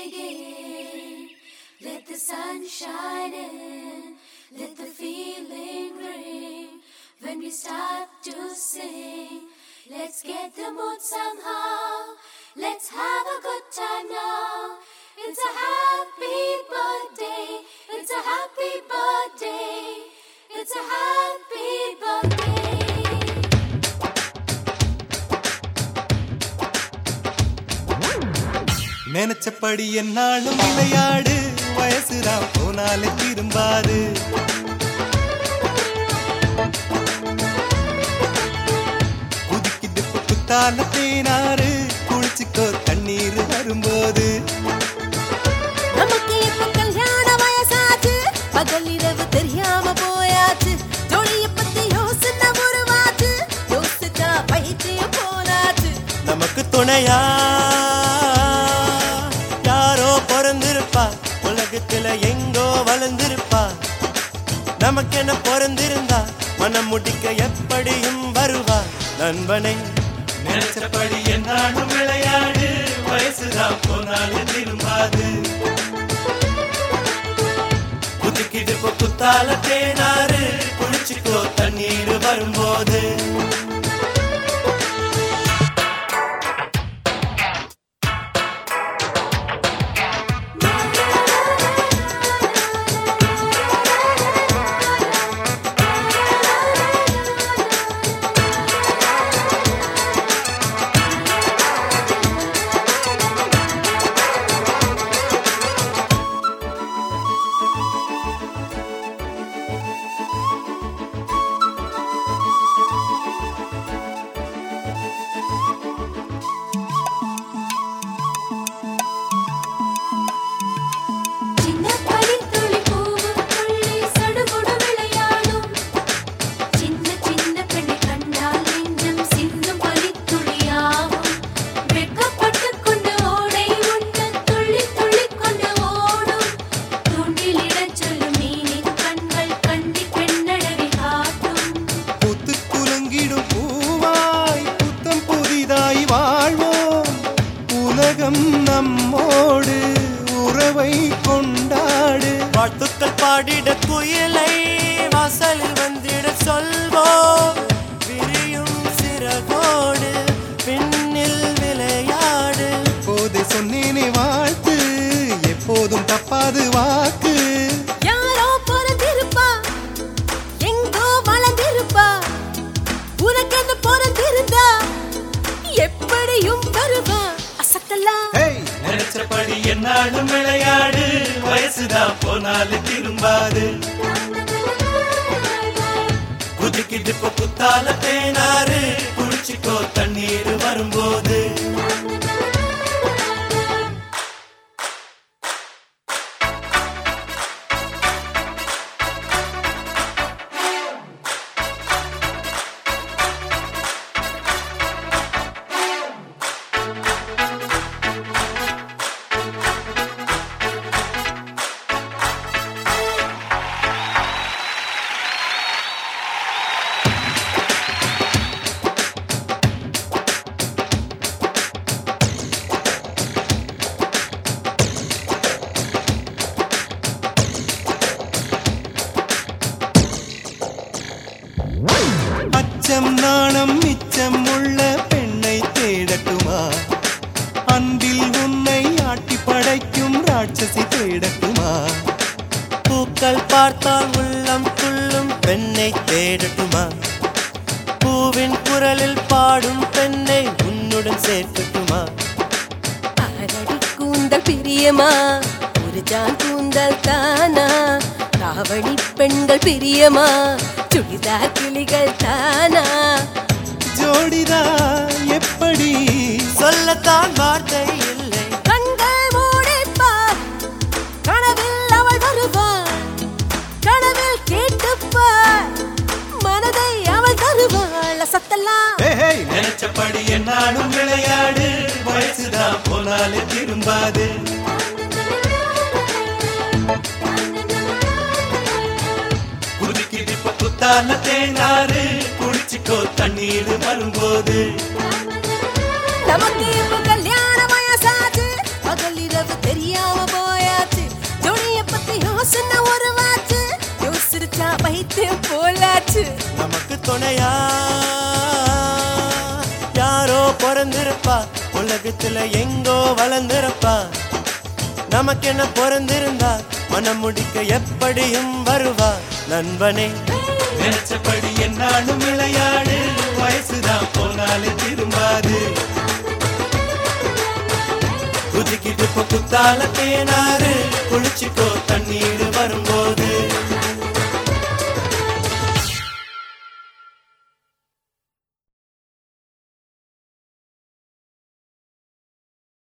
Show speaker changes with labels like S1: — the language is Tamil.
S1: begin. Let the sun shine in, let the feeling ring. When we start to sing, let's get the mood somehow. Let's have a good time now. It's a happy birthday. It's a happy birthday. It's a happy birthday.
S2: நினைச்சபடி என்னாலும் விளையாடு வயசுதான் போனாலே திரும்பாது குதிக்குது புத்தால தேனாறு குளிச்சுக்கோ தண்ணீர் வரும்போது
S3: நமக்கு இப்ப கல்யாண வயசாச்சு பகல் இரவு தெரியாம போயாச்சு ஜோடிய பத்தி யோசனை உருவாச்சு யோசிச்சா பைத்தியம் போனாச்சு
S2: நமக்கு துணையா யாரோ பிறந்திருப்பா உலகத்துல எங்கோ வளர்ந்திருப்பா நமக்கென பிறந்திருந்தா மனம் முடிக்க எப்படியும் வருவா நண்பனை நினைச்சபடி என்னாலும் விளையாடு வயசுதான் போனாலும் திரும்பாது குதிக்கிது குத்தால தேனாறு குளிச்சுக்கோ தண்ணீர் வரும்போது
S1: சின்ன பனித்துளி பூவுக்குள்ளே சடுகுடு விளையாடும். சின்ன சின்ன பெண்ணை கண்டால் நெஞ்சம் சிந்தும் பனித்துளியாகும். வெட்கப்பட்டுக் கொண்டு ஓடை உண்டு துள்ளி துள்ளிக் கொண்டு ஓடும். தூண்டிலிடச் சொல்லும் மீனின் கண்கள் கண்டி பெண்ணழகை காட்டும்.
S2: புத்து குலங்கிடும் பூவாய் புத்தம் புதிதாய் வாழ்வோம் உலகம் நம்மோடு உறவை கொண்டாடு வாழ்த்துக்கள் பாடிட குயிலை வாசலில் வந்திட சொல்வோம் விரியும் சிறகோடு பின்னில் விளையாடு போதை சொன்னேனே வாழ்த்து எப்போதும் தப்பாது வாக்கு
S3: யாரோ பிறந்திருப்பா எங்கோ வளர்ந்திருப்பா உனக்கென்று பிறந்திருந்தா எப்படியும் வருவா அசத்தலாம்
S2: ஹேய்! நினைச்சபடி என்னாலும் விளையாடு வயசுதான் போனாலும் திரும்பாது குதிக்கிட்டு இப்ப குத்தால தேனாறு குளிச்சுக்கோ தண்ணீர் வரும்போது அச்சம் நாணம் மிச்சம் உள்ள பெண்ணை தேடட்டுமா அன்பில் உன்னை ஆட்டி படைக்கும் ராட்சசி தேடட்டுமா பூக்கள் பார்த்தால் உள்ளம் துள்ளும் பெண்ணை தேடட்டுமா பூவின் குரலில் பாடும் பெண்ணை உன்னுடன் சேர்க்கட்டுமா
S3: அரடி கூந்தல் பிரியமா ஒரு ஜான் கூந்தல் தானா தாவணி பெண்கள் பிரியமா சுடிதார் கிளிகள் தானா
S2: ஜோடிதா எப்படி சொல்லத்தான் வார்த்தை இல்லை
S3: கண்கள் மூடிப்பார் கனவில் அவள் வருவாள் கனவில் கேட்டுப்பார் மனதை அவள் தருவாள் சத்தலாம்
S2: நினைச்சபடி என்னாலும் விளையாடு வயசுதான் போனாலே திரும்பாது குதிக்குது இப்ப குத்தால தேனாறு குடிச்சுக்கோ தண்ணீர் வரும்போது
S3: நமக்கு இப்ப கல்யாண வயசாச்சு பகல் இரவு தெரியா
S4: துணையா யாரோ பிறந்திருப்பா உலகத்துல எங்கோ வளர்ந்திருப்பா நமக்கென்ன பிறந்திருந்தா மனம் முடிக்க எப்படியும் வருவா நண்பனே
S2: நினைச்சபடி என்னாலும் விளையாடு வயசுதான் போனாலே திரும்பாது குதிக்கிட்டு இப்ப குத்தால தேனாறு குளிச்சுக்கோ